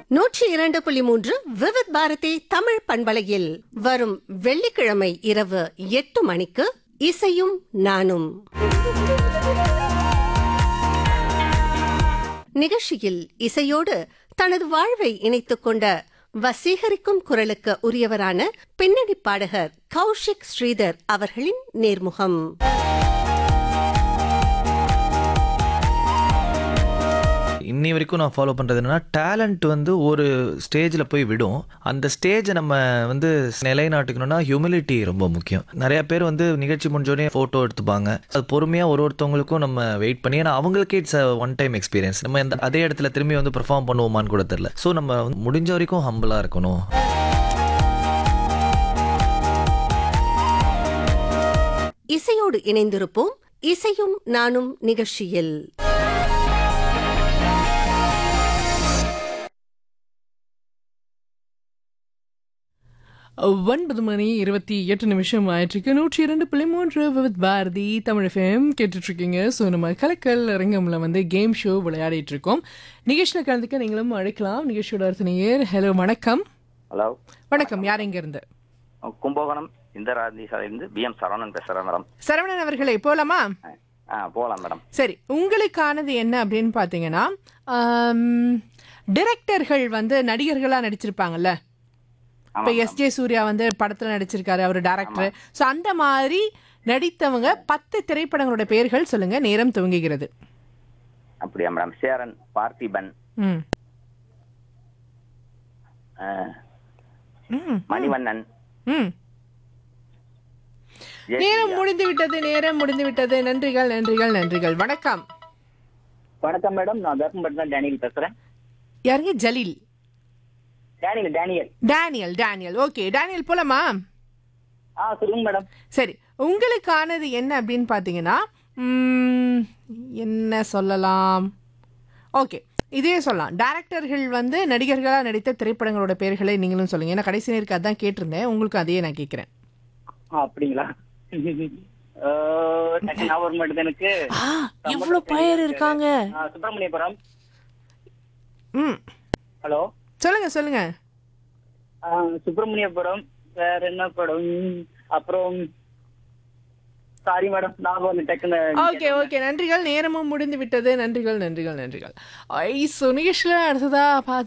நூற்றி இரண்டு புள்ளி மூன்று விவித் பாரதி தமிழ் பண்பலையில் வரும் வெள்ளிக்கிழமை இரவு எட்டு மணிக்கு இசையும் நானும் நிகழ்ச்சியில் இசையோடு தனது வாழ்வை இணைத்துக் கொண்ட வசீகரிக்கும் குரலுக்கு உரியவரான பின்னணி பாடகர் கௌஷிக் ஸ்ரீதர் அவர்களின் நேர்முகம் இன்னி வரைக்கும் நான் ஃபாலோ பண்ணுறது என்னன்னா டேலண்ட் வந்து ஒரு ஸ்டேஜில் போய் விடும் அந்த ஸ்டேஜை நம்ம வந்து நிலைநாட்டுக்கணும்னா ஹியூமிலிட்டி ரொம்ப முக்கியம் நிறைய பேர் வந்து நிகழ்ச்சி முடிஞ்சோடனே ஃபோட்டோ எடுத்துப்பாங்க அது பொறுமையாக ஒரு ஒருத்தவங்களுக்கும் நம்ம வெயிட் பண்ணி ஏன்னா அவங்களுக்கே இட்ஸ் ஒன் டைம் எக்ஸ்பீரியன்ஸ் நம்ம இந்த அதே இடத்துல திரும்பி வந்து பெர்ஃபார்ம் பண்ணுவோமான்னு கூட தெரில ஸோ நம்ம வந்து முடிஞ்ச வரைக்கும் ஹம்பிளாக இருக்கணும் இசையோடு இணைந்திருப்போம் இசையும் நானும் நிகழ்ச்சியில் ஒன்பது மணி இருபத்தி எட்டு நிமிஷம் ஆயிட்டிருக்கு நூற்றி இரண்டு புள்ளி மூன்று வித் பாரதி தமிழ் எஃப்எம் கேட்டுட்டு இருக்கீங்க ஸோ நம்ம கலக்கல் அரங்கம்ல வந்து கேம் ஷோ விளையாடிட்டு இருக்கோம் நிகழ்ச்சியில் கலந்துக்க நீங்களும் அழைக்கலாம் நிகழ்ச்சியோட அடுத்த நேயர் ஹலோ வணக்கம் ஹலோ வணக்கம் யார் எங்க இருந்து கும்பகோணம் இந்திராதி சாலையிலிருந்து பிஎம் சரவணன் பேசுகிறேன் மேடம் சரவணன் அவர்களே போலாமா ஆ போகலாம் மேடம் சரி உங்களுக்கானது என்ன அப்படின்னு பார்த்தீங்கன்னா டிரெக்டர்கள் வந்து நடிகர்களாக நடிச்சிருப்பாங்கல்ல இப்போ ஆமாம் எஸ் ஜே சூர்யா வந்து படத்தில் நடிச்சிருக்காரு அவர் டேரக்டர் ஸோ அந்த மாதிரி நடித்தவங்க பத்து திரைப்படங்களோட பெயர்கள் சொல்லுங்க நேரம் துவங்குகிறது அப்படியா மேடம் சேரன் பார்த்திபன் ம் ஆ, ம் மணிவண்ணன் ம் ஜெய நேரம் சூர்யா. முடிந்து விட்டது நேரம் முடிந்து விட்டது நன்றிகள் நன்றிகள் நன்றிகள் வணக்கம் வணக்கம் மேடம் நான் தர்மபுரம் டேனியல் பேசுறேன் யாருங்க Jaleel Daniel Daniel Daniel Daniel okay Daniel போலாமா ஆ சொல்லுங்க மேடம் சரி உங்களுக்கானது என்ன அப்படின்னு பார்த்தீங்கன்னா ம், என்ன சொல்லலாம் ஓகே இதே சொல்லலாம் டேரக்டர்கள் வந்து நடிகர்களாக நடித்த திரைப்படங்களோட பெயர்களை நீங்களும் சொல்லுங்க ஏன்னா கடைசி நேருக்கு அதான் கேட்டிருந்தேன் உங்களுக்கு அதையே நான் கேட்குறேன் ஆ அப்படிங்களா அஹ், டக்கு ஞாபகம் வர மாட்டேது எனக்கு எவ்வளோ பெயர் இருக்காங்க ஆ, சுப்பிரமணியபுரம் ம் ஹலோ சொல்லுங்க சொல்லுங்க ஆ, சுப்பிரமணியபுரம் வேற என்ன படம் அப்புறம் சாரி மேடம் ஞாபகம் வந்து டக்குன்னு ஓகே ஓகே நன்றிகள் நேரமும் முடிந்து விட்டது நன்றிகள் நன்றிகள் நன்றிகள் ஐ ஸோ நிகழ்ச்சியில் அடுத்ததா பார்த்து